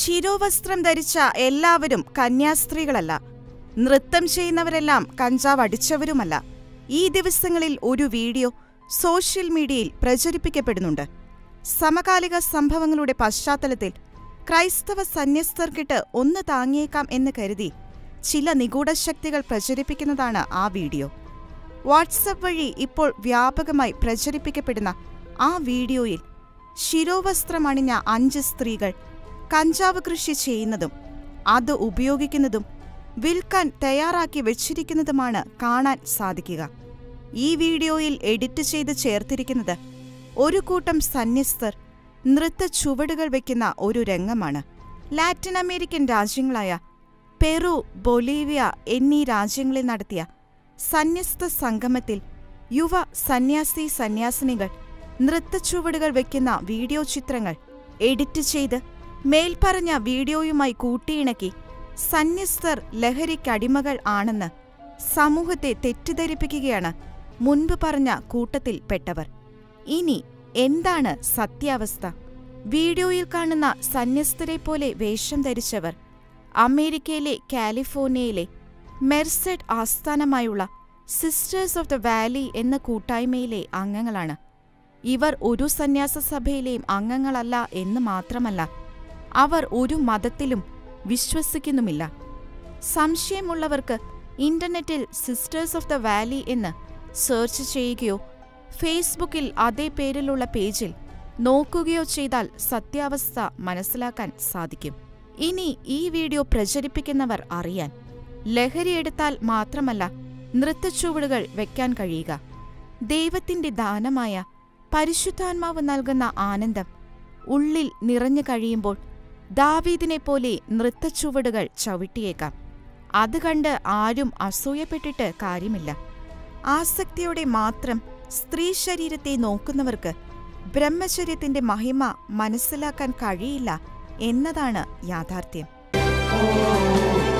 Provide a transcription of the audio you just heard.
ശിരോവസ്ത്രം ധരിച്ച എല്ലാവരും കന്യാസ്ത്രീകളല്ല നൃത്തം ചെയ്യുന്നവരെല്ലാം കഞ്ചാവ് അടിച്ചവരുമല്ല ഈ ദിവസങ്ങളിൽ ഒരു വീഡിയോ സോഷ്യൽ മീഡിയയിൽ പ്രചരിപ്പിക്കപ്പെടുന്നുണ്ട് സമകാലിക സംഭവങ്ങളുടെ പശ്ചാത്തലത്തിൽ ക്രൈസ്തവ സന്യസ്തർക്കിട്ട് ഒന്ന് താങ്ങിയേക്കാം എന്ന് കരുതി ചില നിഗൂഢശക്തികൾ പ്രചരിപ്പിക്കുന്നതാണ് ആ വീഡിയോ വാട്സപ്പ് വഴി ഇപ്പോൾ വ്യാപകമായി പ്രചരിപ്പിക്കപ്പെടുന്ന ആ വീഡിയോയിൽ ശിരോവസ്ത്രമണിഞ്ഞ അഞ്ച് സ്ത്രീകൾ കഞ്ചാവ് കൃഷി ചെയ്യുന്നതും അത് ഉപയോഗിക്കുന്നതും വിൽക്കാൻ തയ്യാറാക്കി വെച്ചിരിക്കുന്നതുമാണ് കാണാൻ സാധിക്കുക ഈ വീഡിയോയിൽ എഡിറ്റ് ചെയ്ത് ചേർത്തിരിക്കുന്നത് ഒരു കൂട്ടം സന്യസ്തർ നൃത്ത ചുവടുകൾ വയ്ക്കുന്ന ഒരു രംഗമാണ് ലാറ്റിൻ അമേരിക്കൻ രാജ്യങ്ങളായ പെറു ബൊളീവിയ എന്നീ രാജ്യങ്ങളിൽ നടത്തിയ സന്യസ്ത സംഗമത്തിൽ യുവ സന്യാസി സന്യാസിനികൾ നൃത്തച്ചുവടുകൾ വയ്ക്കുന്ന വീഡിയോ ചിത്രങ്ങൾ എഡിറ്റ് ചെയ്ത് മേൽപ്പറഞ്ഞ വീഡിയോയുമായി കൂട്ടിയിണക്കി സന്യസ്തർ ലഹരിക്കടിമകൾ ആണെന്ന് സമൂഹത്തെ തെറ്റിദ്ധരിപ്പിക്കുകയാണ് മുൻപ് പറഞ്ഞ കൂട്ടത്തിൽ പെട്ടവർ ഇനി എന്താണ് സത്യാവസ്ഥ വീഡിയോയിൽ കാണുന്ന സന്യസ്തരെ പോലെ വേഷം ധരിച്ചവർ അമേരിക്കയിലെ കാലിഫോർണിയയിലെ മെർസെഡ് ആസ്ഥാനമായുള്ള സിസ്റ്റേഴ്സ് ഓഫ് ദ വാലി എന്ന കൂട്ടായ്മയിലെ അംഗങ്ങളാണ് ഇവർ ഒരു സന്യാസ സഭയിലെയും അംഗങ്ങളല്ല എന്ന് മാത്രമല്ല അവർ ഒരു മതത്തിലും വിശ്വസിക്കുന്നുമില്ല സംശയമുള്ളവർക്ക് ഇന്റർനെറ്റിൽ സിസ്റ്റേഴ്സ് ഓഫ് ദ വാലി എന്ന് സെർച്ച് ചെയ്യുകയോ ഫേസ്ബുക്കിൽ അതേ പേരിലുള്ള പേജിൽ നോക്കുകയോ ചെയ്താൽ സത്യാവസ്ഥ മനസ്സിലാക്കാൻ സാധിക്കും ഇനി ഈ വീഡിയോ പ്രചരിപ്പിക്കുന്നവർ അറിയാൻ ലഹരിയെടുത്താൽ മാത്രമല്ല നൃത്തച്ചുവടുകൾ വെക്കാൻ കഴിയുക ദൈവത്തിന്റെ ദാനമായ പരിശുദ്ധാത്മാവ് നൽകുന്ന ആനന്ദം ഉള്ളിൽ നിറഞ്ഞു കഴിയുമ്പോൾ ദാവീദിനെ പോലെ നൃത്തച്ചുവടുകൾ ചവിട്ടിയേക്കാം അത് കണ്ട് ആരും അസൂയപ്പെട്ടിട്ട് കാര്യമില്ല ആസക്തിയോടെ മാത്രം സ്ത്രീ ശരീരത്തെ നോക്കുന്നവർക്ക് ബ്രഹ്മചര്യത്തിന്റെ മഹിമ മനസ്സിലാക്കാൻ കഴിയില്ല എന്നതാണ് യാഥാർത്ഥ്യം